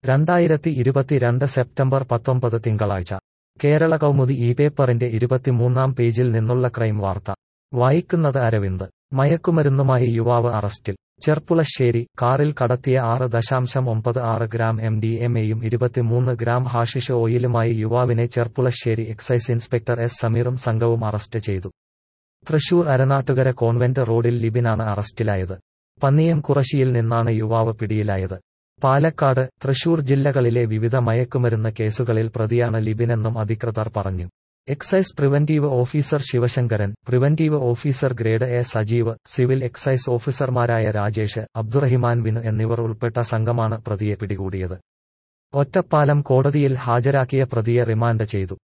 രണ്ടായിരത്തി ഇരുപത്തിരണ്ട് സെപ്റ്റംബർ പത്തൊമ്പത് തിങ്കളാഴ്ച കേരള കൗമുദി ഈ പേപ്പറിന്റെ ഇരുപത്തിമൂന്നാം പേജിൽ നിന്നുള്ള ക്രൈം വാർത്ത വായിക്കുന്നത് അരവിന്ദ് മയക്കുമരുന്നുമായി യുവാവ് അറസ്റ്റിൽ ചെർപ്പുളശ്ശേരി കാറിൽ കടത്തിയ ആറ് ദശാംശം ഒമ്പത് ആറ് ഗ്രാം എം ഡി എം എയും ഇരുപത്തിമൂന്ന് ഗ്രാം ഹാഷിഷ് ഓയിലുമായി യുവാവിനെ ചെർപ്പുളശ്ശേരി എക്സൈസ് ഇൻസ്പെക്ടർ എസ് സമീറും സംഘവും അറസ്റ്റ് ചെയ്തു തൃശൂർ അരനാട്ടുകര കോൺവെന്റ് റോഡിൽ ലിബിനാണ് അറസ്റ്റിലായത് പന്നിയം കുറശിയിൽ നിന്നാണ് യുവാവ് പിടിയിലായത് പാലക്കാട് തൃശൂർ ജില്ലകളിലെ വിവിധ മയക്കുമരുന്ന് കേസുകളിൽ പ്രതിയാണ് ലിബിനെന്നും അധികൃതർ പറഞ്ഞു excise preventive officer Sivasankaran preventive officer grade A Sajeev civil excise ഓഫീസർമാരായ രാജേഷ് അബ്ദുറഹിമാൻ വിനു എന്നിവർ ഉൾപ്പെട്ട സംഘമാണ് പ്രതിയെ പിടികൂടിയത് ഒറ്റപ്പാലം കോടതിയിൽ ഹാജരാക്കിയ പ്രതിയെ റിമാൻഡ് ചെയ്തു